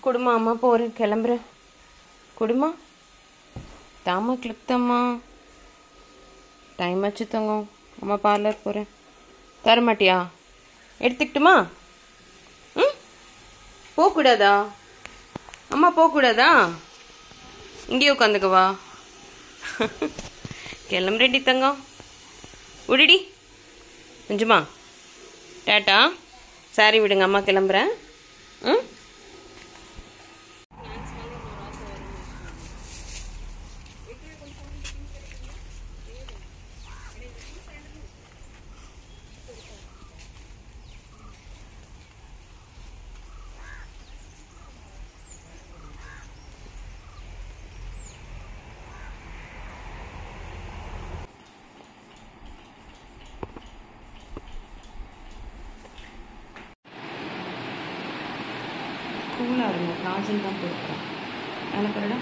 குடுமா அம்மா போகிறேன் கிளம்புறேன் குடுமா தாம்மா கிளிக் தாம்மா டைம் ஆச்சு தங்கம் அம்மா பார்லர் போகிறேன் தர மாட்டியா எடுத்துக்கிட்டுமா ம் போகக்கூடாதா அம்மா போகக்கூடாதா இங்கேயே உட்காந்துக்கவா கிளம்புறேடி தங்கம் விடுடி கொஞ்சமா டாட்டா சாரி விடுங்க அம்மா கிளம்புறேன் ம் கூலாக இருங்க காஜல் தான் போட்டுக்கிறேன் அனுப்புறடா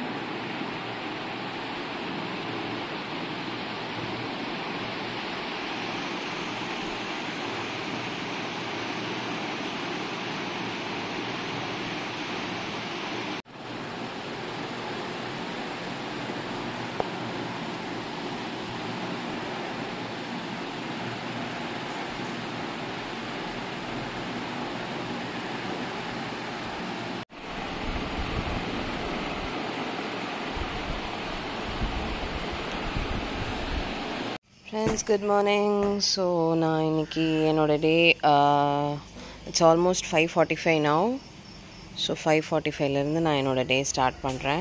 ஃப்ரெண்ட்ஸ் குட் மார்னிங் ஸோ நான் இன்னைக்கு என்னோட day it's almost five forty five now so five forty ஃபைவ்லேருந்து நான் என்னோடய டே ஸ்டார்ட் பண்ணுறேன்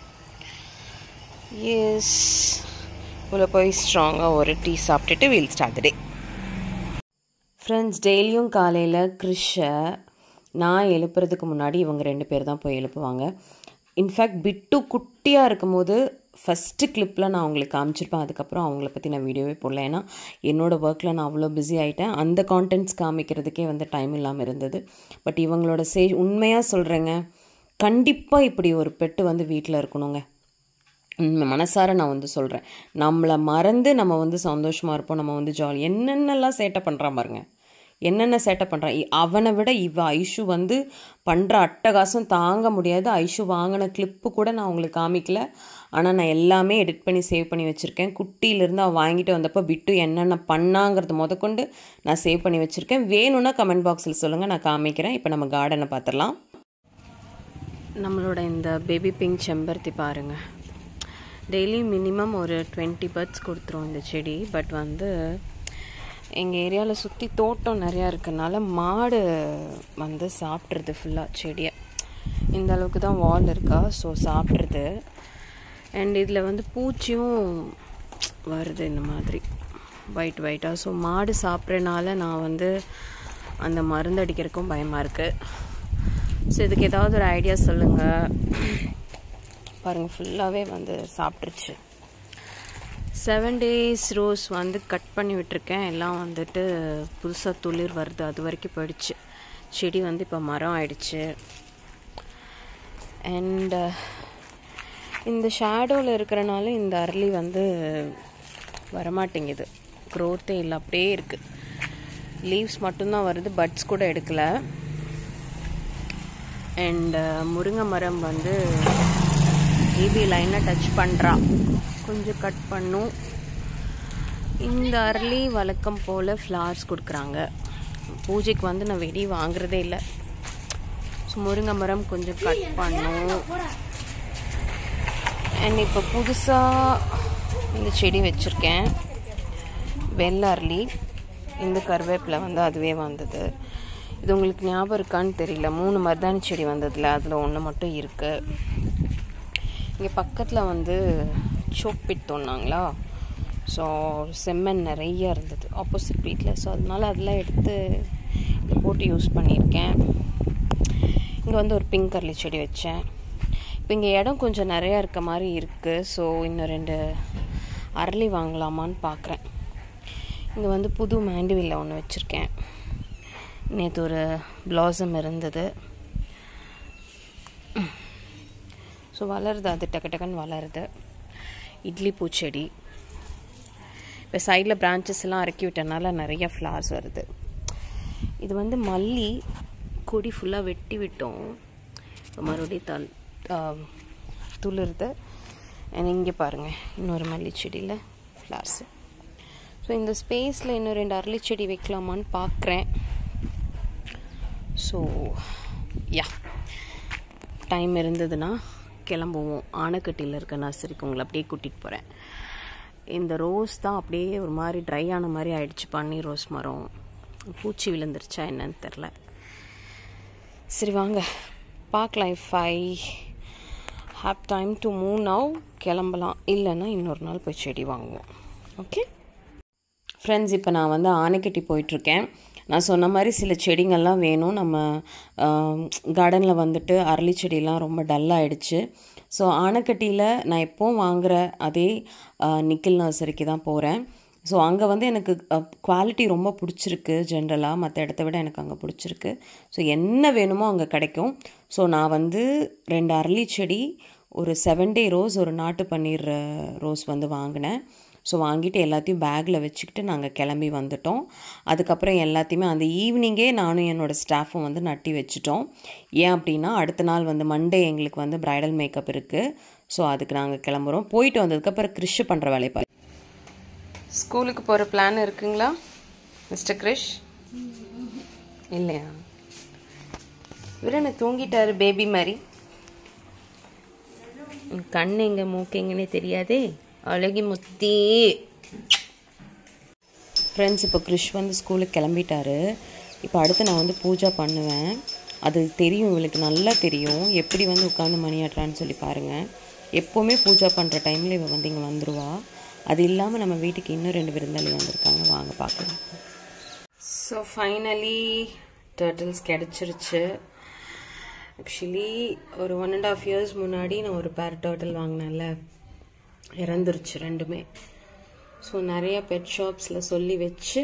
எஸ் உள்ள போய் ஸ்ட்ராங்காக ஒரு டீ சாப்பிட்டுட்டு வீல் ஸ்டார்ட் டே ஃப்ரெண்ட்ஸ் டெய்லியும் காலையில் கிறிஷை நான் எழுப்புறதுக்கு முன்னாடி இவங்க ரெண்டு பேர் தான் போய் எழுப்புவாங்க இன்ஃபேக்ட் பிட்டு குட்டியாக இருக்கும்போது ஃபஸ்ட்டு கிளிப்பில் நான் அவங்களுக்கு காமிச்சிருப்பேன் அதுக்கப்புறம் அவங்கள பற்றி நான் வீடியோவே போடல ஏன்னா என்னோடய ஒர்க்கில் நான் அவ்வளோ பிஸி ஆகிட்டேன் அந்த கான்டென்ட்ஸ் காமிக்கிறதுக்கே வந்து டைம் இல்லாமல் இருந்தது பட் இவங்களோட சே உண்மையாக சொல்கிறேங்க கண்டிப்பாக இப்படி ஒரு பெட்டு வந்து வீட்டில் இருக்கணுங்க உண்மை மனசார நான் வந்து சொல்கிறேன் நம்மளை மறந்து நம்ம வந்து சந்தோஷமாக இருப்போம் நம்ம வந்து ஜாலி என்னென்னலாம் சேட்டை பண்ணுறான் பாருங்க என்னென்ன சேட்டை பண்ணுறான் அவனை விட இவ ஐஷு வந்து பண்ணுற அட்டகாசம் தாங்க முடியாது ஐஷு வாங்கின கிளிப்பு கூட நான் உங்களுக்கு காமிக்கல ஆனால் நான் எல்லாமே எடிட் பண்ணி சேவ் பண்ணி வச்சுருக்கேன் குட்டியிலேருந்து அவன் வாங்கிட்டு வந்தப்போ விட்டு என்னென்ன பண்ணாங்கிறது முதற்கொண்டு நான் சேவ் பண்ணி வச்சுருக்கேன் வேணும்னா கமெண்ட் பாக்ஸில் சொல்லுங்கள் நான் காமிக்கிறேன் இப்போ நம்ம கார்டனை பார்த்துடலாம் நம்மளோட இந்த பேபி பிங்க் செம்பருத்தி பாருங்கள் டெய்லி மினிமம் ஒரு டுவெண்ட்டி பேர்ட்ஸ் கொடுத்துரும் இந்த செடி பட் வந்து எங்கள் ஏரியாவில் சுற்றி தோட்டம் நிறையா இருக்கனால மாடு வந்து சாப்பிட்றது ஃபுல்லாக செடியை இந்த அளவுக்கு தான் வால் இருக்கா ஸோ சாப்பிட்றது அண்ட் இதில் வந்து பூச்சியும் வருது இந்த மாதிரி ஒயிட் ஒயிட்டாக ஸோ மாடு சாப்பிட்றனால நான் வந்து அந்த மருந்து அடிக்கிறதுக்கும் பயமாக இருக்குது ஸோ இதுக்கு ஏதாவது ஒரு ஐடியா சொல்லுங்கள் பாருங்கள் ஃபுல்லாகவே வந்து சாப்பிட்ருச்சு செவன் டேஸ் ரோஸ் வந்து கட் பண்ணி விட்டுருக்கேன் எல்லாம் வந்துட்டு புதுசாக துளிர் வருது அது வரைக்கும் போயிடுச்சு செடி வந்து இப்போ மரம் ஆயிடுச்சு அண்டு இந்த ஷேடோவில் இருக்கிறனால இந்த அரளி வந்து வரமாட்டேங்குது க்ரோத்தே இல்லை அப்படியே இருக்குது லீவ்ஸ் மட்டும்தான் வருது பட்ஸ் கூட எடுக்கலை அண்டு முருங்கை மரம் வந்து ஏபி லைனை டச் பண்ணுறா கொஞ்சம் கட் பண்ணும் இந்த அரளி வழக்கம் போல் ஃப்ளவர்ஸ் கொடுக்குறாங்க பூஜைக்கு வந்து நான் வெடி வாங்குறதே இல்லை ஸோ முருங்கை மரம் கொஞ்சம் கட் பண்ணும் அண்ட் இப்போ புதுசாக இந்த செடி வச்சுருக்கேன் வெள்ளை அரளி இந்த கருவேப்பிலை வந்து அதுவே வந்தது இது உங்களுக்கு ஞாபகம் இருக்கான்னு தெரியல மூணு மருதாணி செடி வந்ததில்ல அதில் ஒன்று மட்டும் இருக்குது இங்கே பக்கத்தில் வந்து சோப்பிட் தோணாங்களா ஸோ செம்மண் நிறைய இருந்தது ஆப்போசிட் வீட்டில் ஸோ அதனால அதெல்லாம் எடுத்து இதை போட்டு யூஸ் பண்ணியிருக்கேன் இங்கே வந்து ஒரு பிங்க் கர்லி செடி வச்சேன் இப்போ இங்கே இடம் கொஞ்சம் நிறையா இருக்க மாதிரி இருக்குது ஸோ இன்னும் ரெண்டு அரளி வாங்கலாமான்னு பார்க்குறேன் இங்கே வந்து புது மேண்டிவில்ல ஒன்று வச்சுருக்கேன் நேற்று ஒரு பிளாசம் இருந்தது ஸோ வளருது அது டக்கு டக்குன்னு வளருது இட்லி பூச்செடி இப்போ சைடில் பிரான்ச்சஸ் எல்லாம் இறக்கி விட்டனால நிறைய ஃப்ளவர்ஸ் வருது இது வந்து மல்லி கொடி ஃபுல்லாக வெட்டி விட்டோம் மறுபடியும் தல் துளிருது அண்ட் இங்கே பாருங்கள் இன்னொரு மல்லி செடியில் ஃப்ளார்ஸு ஸோ இந்த ஸ்பேஸில் இன்னும் ரெண்டு அரளி செடி வைக்கலாமான்னு பார்க்குறேன் ஸோ யா டைம் இருந்ததுன்னா கிளம்புவோம் ஆனைக்கட்டியில் இருக்க நர்சரிக்கு உங்களை அப்படியே கூட்டிகிட்டு போகிறேன் இந்த ரோஸ் தான் அப்படியே ஒரு மாதிரி ட்ரை ஆன மாதிரி ஆயிடுச்சு பன்னீர் ரோஸ் மரம் பூச்சி விழுந்துருச்சா என்னன்னு தெரில சரி வாங்க பார்க்கலாம் if I have time to move now கிளம்பலாம் இல்லைன்னா இன்னொரு நாள் போய் செடி வாங்குவோம் ஓகே ஃப்ரெண்ட்ஸ் இப்போ நான் வந்து ஆனைக்கட்டி போயிட்டுருக்கேன் நான் சொன்ன மாதிரி சில செடிங்கள்லாம் வேணும் நம்ம கார்டனில் வந்துட்டு அரளி செடியெலாம் ரொம்ப டல்லாகிடுச்சு ஸோ ஆனைக்கட்டியில் நான் எப்போவும் வாங்குகிற அதே நிக்கில் நர்சரிக்கு தான் போகிறேன் ஸோ அங்கே வந்து எனக்கு குவாலிட்டி ரொம்ப பிடிச்சிருக்கு ஜென்ரலாக மற்ற இடத்த விட எனக்கு அங்கே பிடிச்சிருக்கு ஸோ என்ன வேணுமோ அங்கே கிடைக்கும் ஸோ நான் வந்து ரெண்டு அரளி செடி ஒரு செவன் டே ரோஸ் ஒரு நாட்டு பன்னீர் ரோஸ் வந்து வாங்கினேன் ஸோ வாங்கிட்டு எல்லாத்தையும் பேக்கில் வச்சுக்கிட்டு நாங்கள் கிளம்பி வந்துட்டோம் அதுக்கப்புறம் எல்லாத்தையுமே அந்த ஈவினிங்கே நானும் என்னோடய ஸ்டாஃபும் வந்து நட்டி வச்சுட்டோம் ஏன் அப்படின்னா அடுத்த நாள் வந்து மண்டே எங்களுக்கு வந்து ப்ரைடல் மேக்கப் இருக்குது ஸோ அதுக்கு நாங்கள் கிளம்புறோம் போயிட்டு வந்ததுக்கப்புறம் கிறிஷ் பண்ணுற வேலையை பாரு ஸ்கூலுக்கு போகிற பிளான் இருக்குங்களா மிஸ்டர் கிரிஷ் இல்லையா இவர் என்ன தூங்கிட்டாரு பேபி மாதிரி கண் எங்க மூக்கு எங்கன்னே தெரியாதே அழகி முத்தி ஃப்ரெண்ட்ஸ் இப்போ கிறிஷ் வந்து ஸ்கூலுக்கு கிளம்பிட்டாரு இப்போ அடுத்து நான் வந்து பூஜா பண்ணுவேன் அது தெரியும் இவளுக்கு நல்லா தெரியும் எப்படி வந்து உட்காந்து மணியாட்டுறான்னு சொல்லி பாருங்கள் எப்போவுமே பூஜா பண்ணுற டைமில் இவள் வந்து இங்கே வந்துடுவா அது இல்லாமல் நம்ம வீட்டுக்கு இன்னும் ரெண்டு விருந்தாளி வந்திருக்காங்க வாங்க பார்க்கலாம் ஸோ ஃபைனலி டர்ட்டில்ஸ் கிடச்சிருச்சு ஆக்சுவலி ஒரு ஒன் அண்ட் ஆஃப் இயர்ஸ் முன்னாடி நான் ஒரு பேர் டர்ட்டில் வாங்கினேன்ல இறந்துருச்சு ரெண்டுமே ஸோ நிறைய பெட் ஷாப்ஸில் சொல்லி வச்சு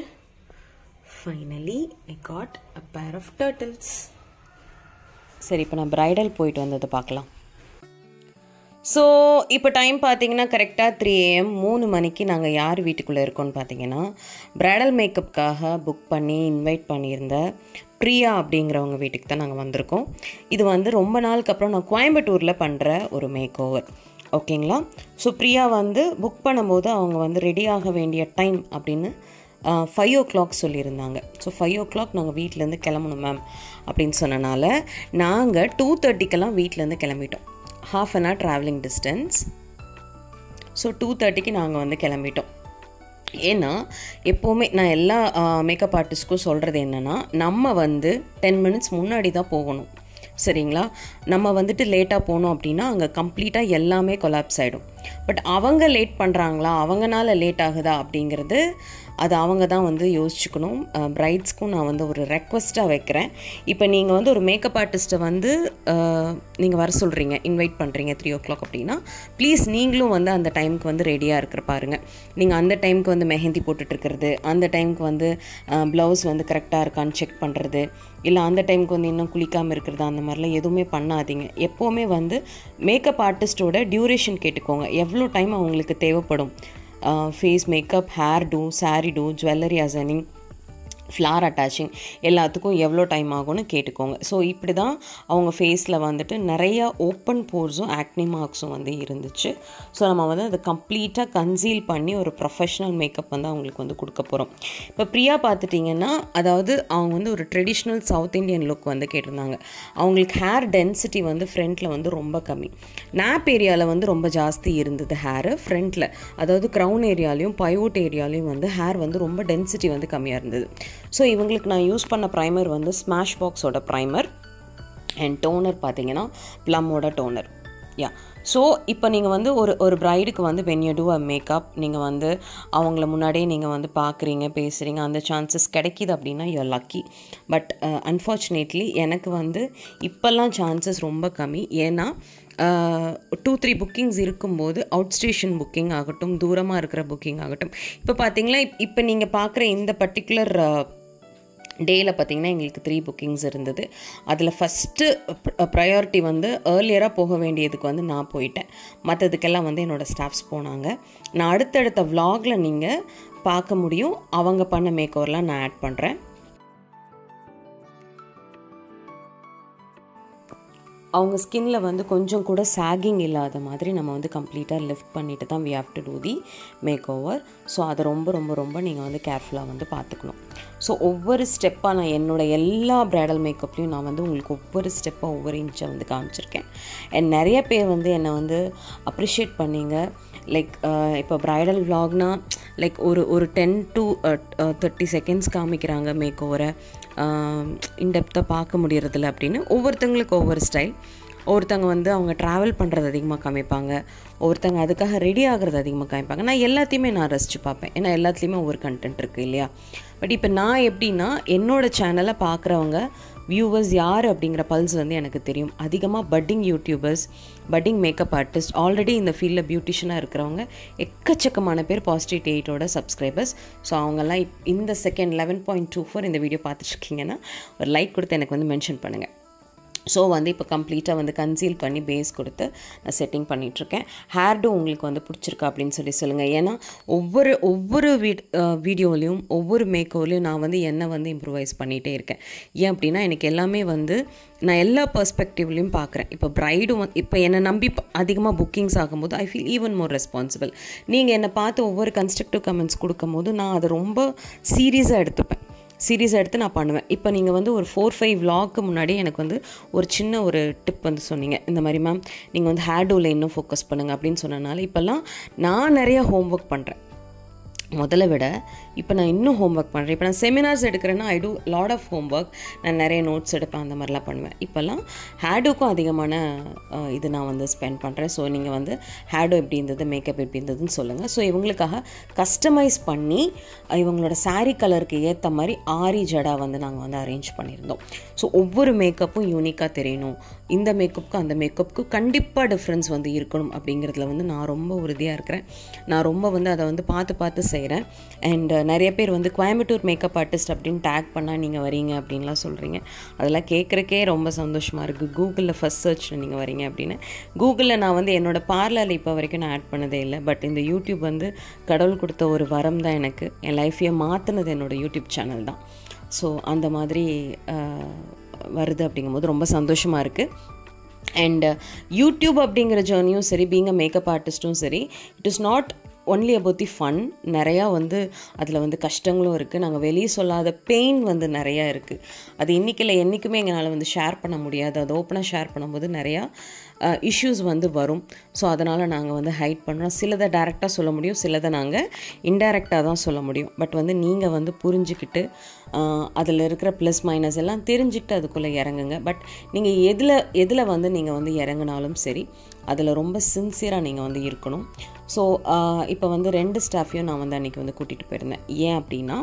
finally I got a pair of turtles சரி இப்போ நான் ப்ரைடல் போயிட்டு வந்ததை பார்க்கலாம் ஸோ இப்போ டைம் பார்த்தீங்கன்னா கரெக்டாக த்ரீ ஏஎம் மூணு மணிக்கு நாங்கள் யார் வீட்டுக்குள்ளே இருக்கோம்னு பார்த்தீங்கன்னா ப்ரைடல் மேக்கப்புக்காக புக் பண்ணி இன்வைட் பண்ணியிருந்த பிரியா அப்படிங்கிறவங்க வீட்டுக்கு தான் நாங்கள் வந்திருக்கோம் இது வந்து ரொம்ப நாளுக்கு அப்புறம் நான் கோயம்புத்தூரில் பண்ணுற ஒரு மேக் ஓவர் ஓகேங்களா ஸோ பிரியா வந்து புக் பண்ணும்போது அவங்க வந்து ரெடி ஆக வேண்டிய டைம் அப்படின்னு ஃபைவ் ஓ கிளாக் சொல்லியிருந்தாங்க ஸோ ஃபைவ் ஓ கிளாக் நாங்கள் வீட்டிலேருந்து கிளம்பணும் மேம் அப்படின்னு சொன்னனால நாங்கள் டூ தேர்ட்டிக்கெல்லாம் வீட்டிலேருந்து கிளம்பிட்டோம் half an hour travelling distance so two தேர்ட்டிக்கு நாங்கள் வந்து கிளம்பிட்டோம் ஏன்னா எப்போவுமே நான் எல்லா மேக்கப் ஆர்டிஸ்ட்க்கும் சொல்கிறது என்னென்னா நம்ம வந்து டென் மினிட்ஸ் முன்னாடி தான் போகணும் சரிங்களா நம்ம வந்துட்டு லேட்டாக போனோம் அப்படின்னா அங்கே கம்ப்ளீட்டாக எல்லாமே கொலாப்ஸ் ஆகிடும் பட் அவங்க லேட் பண்ணுறாங்களா அவங்கனால லேட் ஆகுதா அப்படிங்கிறது அது அவங்க தான் வந்து யோசிச்சுக்கணும் ப்ரைட்ஸ்க்கும் நான் வந்து ஒரு ரெக்வஸ்ட்டாக வைக்கிறேன் இப்போ நீங்கள் வந்து ஒரு மேக்கப் ஆர்டிஸ்ட்டை வந்து நீங்கள் வர சொல்கிறீங்க இன்வைட் பண்ணுறீங்க த்ரீ ஓ கிளாக் அப்படின்னா ப்ளீஸ் நீங்களும் வந்து அந்த டைமுக்கு வந்து ரெடியாக இருக்கிற பாருங்கள் நீங்கள் அந்த டைமுக்கு வந்து மெஹந்தி போட்டுட்ருக்கிறது அந்த டைமுக்கு வந்து ப்ளவுஸ் வந்து கரெக்டாக இருக்கான்னு செக் பண்ணுறது இல்லை அந்த டைமுக்கு வந்து இன்னும் குளிக்காமல் இருக்கிறது அந்த மாதிரிலாம் எதுவுமே பண்ணாதீங்க எப்போவுமே வந்து மேக்கப் ஆர்டிஸ்ட்டோட டியூரேஷன் கேட்டுக்கோங்க எவ்வளோ டைம் அவங்களுக்கு தேவைப்படும் face makeup hair to saree to jewellery அசனிங் ஃப்ளார் அட்டாச்சிங் எல்லாத்துக்கும் எவ்வளோ டைம் ஆகும்னு கேட்டுக்கோங்க ஸோ இப்படி தான் அவங்க ஃபேஸில் வந்துட்டு நிறையா ஓப்பன் போர்ஸும் ஆக்னி மார்க்ஸும் வந்து இருந்துச்சு ஸோ நம்ம வந்து அதை கம்ப்ளீட்டாக கன்சீல் பண்ணி ஒரு ப்ரொஃபஷ்னல் மேக்கப் வந்து அவங்களுக்கு வந்து கொடுக்க போகிறோம் இப்போ பிரியா பார்த்துட்டிங்கன்னா அதாவது அவங்க வந்து ஒரு ட்ரெடிஷ்னல் சவுத் இண்டியன் லுக் வந்து கேட்டிருந்தாங்க அவங்களுக்கு ஹேர் டென்சிட்டி வந்து ஃப்ரண்ட்டில் வந்து ரொம்ப கம்மி நாப் ஏரியாவில் வந்து ரொம்ப ஜாஸ்தி இருந்தது ஹேரு ஃப்ரண்ட்டில் அதாவது க்ரௌன் ஏரியாலையும் பைவோட் ஏரியாலையும் வந்து ஹேர் வந்து ரொம்ப டென்சிட்டி வந்து கம்மியாக இருந்தது ஸோ இவங்களுக்கு நான் யூஸ் பண்ண ப்ரைமர் வந்து ஸ்மாஷ் பாக்ஸோட ப்ரைமர் அண்ட் டோனர் பார்த்தீங்கன்னா ப்ளம்மோட டோனர் யா ஸோ இப்போ நீங்கள் வந்து ஒரு ஒரு ப்ரைடுக்கு வந்து when you do a makeup நீங்கள் வந்து அவங்கள முன்னாடியே நீங்கள் வந்து பார்க்குறீங்க பேசுகிறீங்க அந்த சான்சஸ் கிடைக்கிது அப்படின்னா யூ லக்கி பட் அன்ஃபார்ச்சுனேட்லி எனக்கு வந்து இப்போல்லாம் சான்சஸ் ரொம்ப கம்மி ஏன்னா டூ த்ரீ புக்கிங்ஸ் இருக்கும்போது அவுட் ஸ்டேஷன் புக்கிங் ஆகட்டும் தூரமாக இருக்கிற புக்கிங் ஆகட்டும் இப்போ பார்த்தீங்கன்னா இப்போ நீங்கள் பார்க்குற இந்த பர்டிகுலர் டேயில் பார்த்தீங்கன்னா எங்களுக்கு த்ரீ புக்கிங்ஸ் இருந்தது அதில் ஃபஸ்ட்டு ப்ரையாரிட்டி வந்து ஏர்லியராக போக வேண்டியதுக்கு வந்து நான் போயிட்டேன் மற்றதுக்கெல்லாம் வந்து என்னோடய ஸ்டாஃப்ஸ் போனாங்க நான் அடுத்தடுத்த விலாகில் நீங்கள் பார்க்க முடியும் அவங்க பண்ண மேக் ஓவர்லாம் நான் ஆட் பண்ணுறேன் அவங்க ஸ்கின்ல வந்து கொஞ்சம் கூட சாகிங் இல்லாத மாதிரி நம்ம வந்து கம்ப்ளீட்டாக லிஃப்ட் பண்ணிட்டு தான் we have to do the make over so அதை ரொம்ப ரொம்ப ரொம்ப நீங்கள் வந்து கேர்ஃபுல்லாக வந்து பார்த்துக்கணும் ஸோ ஒவ்வொரு ஸ்டெப்பாக நான் என்னோட எல்லா ப்ரைடல் மேக்கப்லையும் நான் வந்து உங்களுக்கு ஒவ்வொரு ஸ்டெப்பாக ஒவ்வொரு இன்ச்சை வந்து காமிச்சிருக்கேன் அண்ட் நிறைய பேர் வந்து என்னை வந்து அப்ரிஷியேட் பண்ணீங்க லைக் இப்போ ப்ரைடல் vlogனா லைக் ஒரு ஒரு டென் டு தேர்ட்டி செகண்ட்ஸ் காமிக்கிறாங்க மேக் ஓவரை இன்டெப்த்தாக பார்க்க முடியறதில்ல அப்படின்னு ஒவ்வொருத்தங்களுக்கு ஒவ்வொரு ஸ்டைல் ஒருத்தங்க வந்து அவங்க ட்ராவல் பண்ணுறது அதிகமாக காமிப்பாங்க ஒருத்தங்க அதுக்காக ரெடி ஆகிறது அதிகமாக காமிப்பாங்க நான் எல்லாத்தையுமே நான் ரசித்து பார்ப்பேன் ஏன்னா எல்லாத்துலேயுமே ஒவ்வொரு கண்டென்ட் இருக்குது இல்லையா பட் இப்போ நான் எப்படின்னா என்னோட சேனலை பார்க்குறவங்க வியூவர்ஸ் யார் அப்படிங்கிற பல்ஸ் வந்து எனக்கு தெரியும் அதிகமாக budding YouTubers budding makeup artist already இந்த ஃபீல்டில் பியூட்டிஷனாக இருக்கிறவங்க எக்கச்சக்கமான பேர் பாசிட்டிவ் எயிட்டோட சப்ஸ்கிரைபர்ஸ் ஸோ அவங்கெல்லாம் இப் இந்த second eleven point two four இந்த வீடியோ பார்த்துட்ருக்கீங்கன்னா ஒரு லைக் கொடுத்து எனக்கு வந்து மென்ஷன் பண்ணுங்கள் ஸோ வந்து இப்போ கம்ப்ளீட்டாக வந்து கன்சீல் பண்ணி பேஸ் கொடுத்து நான் செட்டிங் பண்ணிகிட்ருக்கேன் ஹேர்டும் உங்களுக்கு வந்து பிடிச்சிருக்கா அப்படின்னு சொல்லி சொல்லுங்கள் ஏன்னா ஒவ்வொரு ஒவ்வொரு வீட் வீடியோலையும் ஒவ்வொரு மேக்கோலையும் நான் வந்து என்ன வந்து இம்ப்ரூவைஸ் பண்ணிகிட்டே இருக்கேன் ஏன் அப்படின்னா எனக்கு எல்லாமே வந்து நான் எல்லா பர்ஸ்பெக்டிவ்லையும் பார்க்குறேன் இப்போ ப்ரைடும் வந்து இப்போ என்னை நம்பி அதிகமாக புக்கிங்ஸ் ஆகும்போது I feel even more responsible நீங்கள் என்னை பார்த்து ஒவ்வொரு கன்ஸ்ட்ரக்டிவ் கமெண்ட்ஸ் கொடுக்கும்போது நான் அதை ரொம்ப சீரியஸாக எடுத்துப்பேன் சீரியஸாக எடுத்து நான் பண்ணுவேன் இப்போ நீங்கள் வந்து ஒரு ஃபோர் ஃபைவ் விலாக்கு முன்னாடி எனக்கு வந்து ஒரு சின்ன ஒரு டிப் வந்து சொன்னீங்க இந்த மாதிரி மேம் நீங்கள் வந்து ஹேர் டூவில் இன்னும் ஃபோக்கஸ் பண்ணுங்கள் அப்படின்னு சொன்னனால இப்போல்லாம் நான் நிறைய ஹோம்ஒர்க் பண்ணுறேன் முதல்ல விட இப்போ நான் இன்னும் ஹோம்ஒர்க் பண்ணுறேன் இப்போ நான் செமினார்ஸ் எடுக்கிறேன்னா I do lot of homework நான் நிறைய நோட்ஸ் எடுப்பேன் அந்த மாதிரிலாம் பண்ணுவேன் இப்போல்லாம் ஹேடுக்கும் அதிகமான அஹ், இது நான் வந்து ஸ்பெண்ட் பண்ணுறேன் ஸோ நீங்கள் வந்து ஹேடோ எப்படி இருந்தது மேக்கப் எப்படி இருந்ததுன்னு சொல்லுங்கள் ஸோ இவங்களுக்காக கஸ்டமைஸ் பண்ணி அஹ், இவங்களோட saree கலருக்கு ஏற்ற மாதிரி ஆரி ஜடா வந்து நாங்கள் வந்து அரேஞ்ச் பண்ணியிருந்தோம் ஸோ ஒவ்வொரு மேக்கப்பும் யூனிக்காக தெரியணும் இந்த மேக்கப்புக்கும் அந்த மேக்கப்புக்கும் கண்டிப்பாக டிஃப்ரென்ஸ் வந்து இருக்கணும் அப்படிங்கிறதுல வந்து நான் ரொம்ப உறுதியாக இருக்கிறேன் நான் ரொம்ப வந்து அதை வந்து பார்த்து பார்த்து செய்கிறேன் அண்ட் நிறைய பேர் வந்து கோயம்புத்தூர் மேக்கப் ஆர்டிஸ்ட் அப்படின்னு டேக் பண்ணால் நீங்கள் வரீங்க அப்படின்லாம் சொல்கிறீங்க அதெல்லாம் கேட்குறக்கே ரொம்ப சந்தோஷமாக இருக்குது கூகுளில் ஃபஸ்ட் சர்ச்சில் நீங்கள் வரீங்க அப்படின்னு கூகுளில் நான் வந்து என்னோடய பார்லரில் இப்போ வரைக்கும் நான் ஆட் பண்ணதே இல்லை பட் இந்த யூடியூப் வந்து கடவுள் கொடுத்த ஒரு வரம் தான் எனக்கு என் லைஃப்பையே மாற்றினது என்னோட யூடியூப் சேனல் தான் ஸோ அந்த மாதிரி அஹ், வருது அப்படிங்கும்போது ரொம்ப சந்தோஷமாக இருக்குது அண்ட் யூடியூப் அப்படிங்கிற ஜேர்னியும் சரி பீங் அ மேக்கப் ஆர்டிஸ்ட்டும் சரி it is not only about the fun நிறையா வந்து அதில் வந்து கஷ்டங்களும் இருக்குது நாங்கள் வெளியே சொல்லாத பெயின் வந்து நிறையா இருக்குது அது இன்றைக்கில் என்றைக்குமே எங்களால் வந்து ஷேர் பண்ண முடியாது அது ஓப்பனாக ஷேர் பண்ணும்போது நிறையா இஷ்யூஸ் வந்து வரும் ஸோ அதனால் நாங்கள் வந்து ஹைட் பண்ணுறோம் சிலதை டேரெக்டாக சொல்ல முடியும் சிலதை நாங்கள் இன்டைரக்டாக தான் சொல்ல முடியும் பட் வந்து நீங்கள் வந்து புரிஞ்சுக்கிட்டு அதில் இருக்கிற ப்ளஸ் மைனஸ் எல்லாம் தெரிஞ்சுக்கிட்டு அதுக்குள்ளே இறங்குங்க பட் நீங்கள் எதில் எதில் வந்து நீங்கள் வந்து இறங்குனாலும் சரி அதில் ரொம்ப சின்சியராக நீங்கள் வந்து இருக்கணும் ஸோ இப்போ வந்து ரெண்டு ஸ்டாஃபையும் நான் வந்து அன்றைக்கி வந்து கூட்டிகிட்டு போயிருந்தேன் ஏன் அப்படின்னா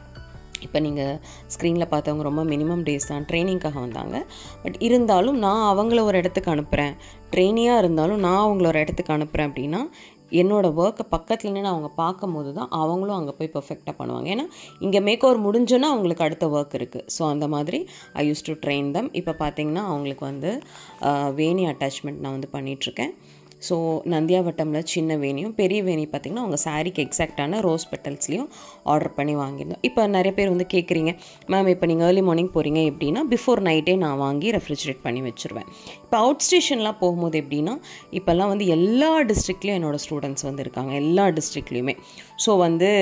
இப்போ நீங்கள் ஸ்க்ரீனில் பார்த்தவங்க ரொம்ப மினிமம் டேஸ் தான் ட்ரைனிங்காக வந்தாங்க பட் இருந்தாலும் நான் அவங்கள ஒரு இடத்துக்கு அனுப்புகிறேன் ட்ரெயினியாக இருந்தாலும் நான் அவங்கள ஒரு இடத்துக்கு அனுப்புகிறேன் அப்படின்னா என்னோடய ஒர்க்கை பக்கத்தில் நின்று அவங்க பார்க்கும்போது தான் அவங்களும் அங்கே போய் பர்ஃபெக்டாக பண்ணுவாங்க ஏன்னா இங்கே மேக் ஓவர் முடிஞ்சோன்னா அவங்களுக்கு அடுத்த ஒர்க் இருக்குது ஸோ அந்த மாதிரி I use to train them இப்போ பார்த்தீங்கன்னா அவங்களுக்கு வந்து ஆஹ், வேணி அட்டாச்மெண்ட் நான் வந்து பண்ணிகிட்ருக்கேன் ஸோ நந்தியாவட்டமில் சின்ன வேணியும் பெரிய வேணி பார்த்திங்கன்னா அவங்க சாரீக்கு எக்ஸாக்டான ரோஸ் பெட்டல்ஸ்லேயும் ஆர்டர் பண்ணி வாங்கியிருந்தோம் இப்போ நிறைய பேர் வந்து கேட்குறீங்க மேம் இப்போ நீங்கள் ஏர்லி மார்னிங் போகிறீங்க எப்படின்னா பிஃபோர் நைட்டே நான் வாங்கி ரெஃப்ரிஜரேட் பண்ணி வச்சுருவேன் இப்போ அவுட் ஸ்டேஷன்லாம் போகும்போது எப்படின்னா இப்போல்லாம் வந்து எல்லா டிஸ்ட்ரிக்ட்லேயும் என்னோடய ஸ்டூடெண்ட்ஸ் வந்து இருக்காங்க எல்லா டிஸ்ட்ரிக்ட்லேயுமே ஸோ வந்து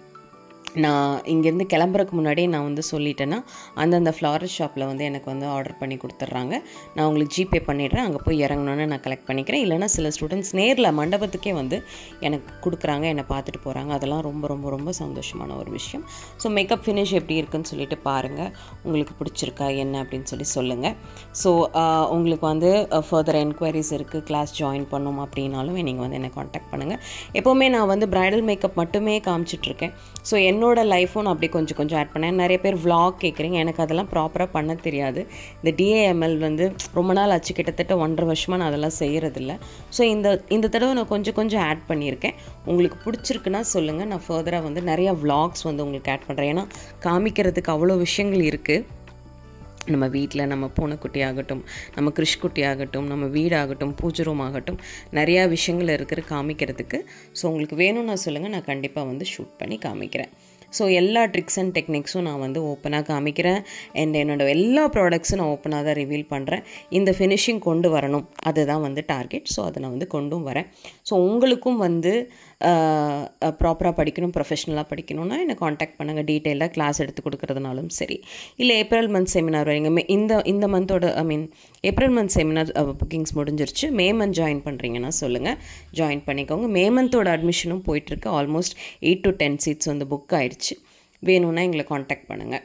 நான் இங்கேருந்து கிளம்புறதுக்கு முன்னாடியே நான் வந்து சொல்லிட்டேன்னா அந்தந்த ஃப்ளாரல் ஷாப்பில் வந்து எனக்கு வந்து ஆர்டர் பண்ணி கொடுத்துட்றாங்க நான் உங்களுக்கு ஜிபே பண்ணிடுறேன் அங்கே போய் இறங்கணுன்னு நான் கலெக்ட் பண்ணிக்கிறேன் இல்லைனா சில ஸ்டூடெண்ட்ஸ் நேரில் மண்டபத்துக்கே வந்து எனக்கு கொடுக்குறாங்க என்னை பார்த்துட்டு போகிறாங்க அதெல்லாம் ரொம்ப ரொம்ப ரொம்ப சந்தோஷமான ஒரு விஷயம் ஸோ மேக்கப் ஃபினிஷ் எப்படி இருக்குன்னு சொல்லிட்டு பாருங்கள் உங்களுக்கு பிடிச்சிருக்கா என்ன அப்படின்னு சொல்லி சொல்லுங்கள் ஸோ உங்களுக்கு வந்து ஃபர்தர் என்கொயரிஸ் இருக்குது கிளாஸ் ஜாயின் பண்ணணும் அப்படின்னாலும் நீங்கள் வந்து என்னை காண்டாக்ட் பண்ணுங்கள் எப்போவுமே நான் வந்து ப்ரைடல் மேக்கப் மட்டுமே காமிச்சிட்ருக்கேன் ஸோ என்னோட லைஃப்பும் நான் அப்படியே கொஞ்சம் கொஞ்சம் ஆட் பண்ணேன் நிறைய பேர் vlog கேட்குறீங்க எனக்கு அதெல்லாம் ப்ராப்பராக பண்ண தெரியாது இந்த டிஏஎம்எல் வந்து ரொம்ப நாள் ஆச்சு கிட்டத்தட்ட ஒன்றரை வருஷமாக நான் அதெல்லாம் செய்கிறதில்ல ஸோ இந்த இந்த தடவை நான் கொஞ்சம் கொஞ்சம் ஆட் பண்ணியிருக்கேன் உங்களுக்கு பிடிச்சிருக்குன்னா சொல்லுங்கள் நான் ஃபர்தராக வந்து நிறையா vlogs வந்து உங்களுக்கு ஆட் பண்ணுறேன் ஏன்னா காமிக்கிறதுக்கு அவ்வளோ விஷயங்கள் இருக்குது நம்ம வீட்டில் நம்ம பூனைக்குட்டி ஆகட்டும் நம்ம கிருஷ்குட்டி ஆகட்டும் நம்ம வீடாகட்டும் பூஜை ரூம் ஆகட்டும் நிறையா விஷயங்கள் இருக்கிற காமிக்கிறதுக்கு ஸோ உங்களுக்கு வேணும்னா சொல்லுங்கள் நான் கண்டிப்பாக வந்து ஷூட் பண்ணி காமிக்கிறேன் ஸோ எல்லா ட்ரிக்ஸ் அண்ட் டெக்னிக்ஸும் நான் வந்து ஓப்பனாக காமிக்கிறேன் அண்ட் என்னோட எல்லா ப்ராடக்ட்ஸும் நான் ஓப்பனாக தான் ரிவீல் பண்ணுறேன் இந்த ஃபினிஷிங் கொண்டு வரணும் அதுதான் வந்து டார்கெட் ஸோ அதை நான் வந்து கொண்டும் வரேன் ஸோ உங்களுக்கும் வந்து ப்ராப்பராக படிக்கணும் ப்ரொஃபஷ்னலாக படிக்கணும்னா என்னை காண்டாக்ட் பண்ணுங்கள் டீட்டெயிலாக கிளாஸ் எடுத்து கொடுக்குறதுனாலும் சரி இல்லை ஏப்ரல் மந்த் செமினார் வரீங்க மே இந்த இந்த மந்தோட I mean April month seminar bookings முடிஞ்சிருச்சு மே மந்த் ஜாயின் பண்ணுறீங்கன்னா சொல்லுங்கள் ஜாயின் பண்ணிக்கோங்க மே மந்தோட அட்மிஷனும் போயிட்டுருக்கு almost eight to ten seats வந்து புக் ஆயிடுச்சு வேணும்னா எங்களை காண்டாக்ட் பண்ணுங்கள்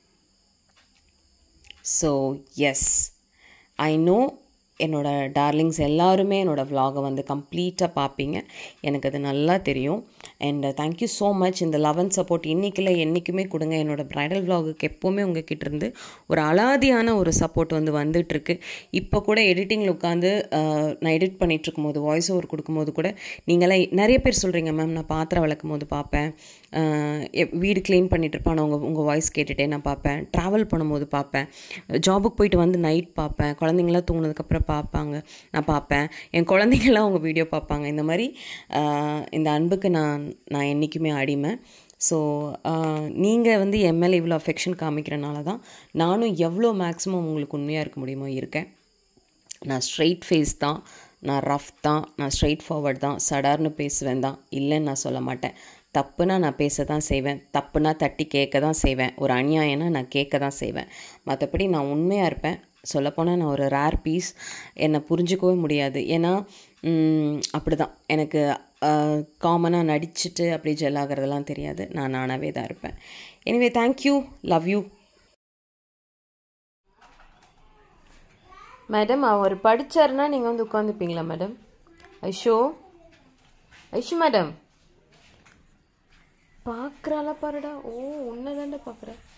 ஸோ எஸ் ஐ நோ என்னோடய டார்லிங்ஸ் எல்லாருமே என்னோடய vlog-அ வந்து கம்ப்ளீட்டாக பார்ப்பீங்க எனக்கு அது நல்லா தெரியும் அண்ட் தேங்க்யூ ஸோ மச் இந்த லவ் அண்ட் சப்போர்ட் இன்றைக்கில் என்றைக்குமே கொடுங்க என்னோடய ப்ரைடல் vlog-க்கு எப்போவுமே உங்ககிட்ட இருந்து ஒரு அலாதியான ஒரு சப்போர்ட் வந்து வந்துட்டுருக்கு இப்போ கூட எடிட்டிங்கில் உட்காந்து நான் எடிட் பண்ணிட்டு இருக்கும்போது வாய்ஸ் ஓவர் கொடுக்கும்போது கூட நீங்களாம் நிறைய பேர் சொல்கிறீங்க மேம் நான் பாத்திரம் விளக்கும் போது பார்ப்பேன் ஆஹ் எப்- வீடு க்ளீன் பண்ணிட்டு இருப்பேன் நான் உங்கள் உங்கள் வாய்ஸ் கேட்டுகிட்டே நான் பார்ப்பேன் ட்ராவல் பண்ணும்போது பார்ப்பேன் ஜாபுக்கு போயிட்டு வந்து நைட் பார்ப்பேன் குழந்தைங்களாம் தூங்கினதுக்கப்புறம் பார்ப்பாங்க நான் பார்ப்பேன் என் குழந்தைங்களாம் அவங்க வீடியோ பார்ப்பாங்க இந்த மாதிரி ஆஹ் இந்த அன்புக்கு நான் நான் என்றைக்குமே அடிமை ஸோ நீங்கள் வந்து என் மேலே இவ்வளோ அஃபெக்ஷன் காமிக்கிறனால தான் நானும் எவ்வளோ மேக்ஸிமம் உங்களுக்கு உண்மையாக இருக்க முடியுமோ இருக்கேன் நான் ஸ்ட்ரெயிட் ஃபேஸ் தான் நான் ரஃப் தான் நான் ஸ்ட்ரெயிட் ஃபார்வர்ட் தான் சடார்னு பேசுவேன் தான் இல்லைன்னு நான் சொல்ல மாட்டேன் தப்புனா நான் பேச தான் செய்வேன் தப்புனா தட்டி கேட்க தான் செய்வேன் ஒரு அநியாயம்னா நான் கேட்க தான் செய்வேன் மற்றபடி நான் உண்மையாக இருப்பேன் சொல்லப்போனால் நான் ஒரு ரேர் பீஸ் என்னை புரிஞ்சுக்கவே முடியாது ஏன்னா அப்படி தான் எனக்கு காமனாக நடிச்சுட்டு அப்படி ஜெல் ஆகிறதெல்லாம் தெரியாது நான் நானாகவே தான் இருப்பேன் anyway thank you love you madam அவர் படிச்சாருன்னா நீங்கள் வந்து உட்காந்துப்பீங்களா மேடம் ஐஷோ ஐஷு மேடம் பார்க்குறாளா பாருடா ஓ உன்னை தாண்டா பார்க்குறேன்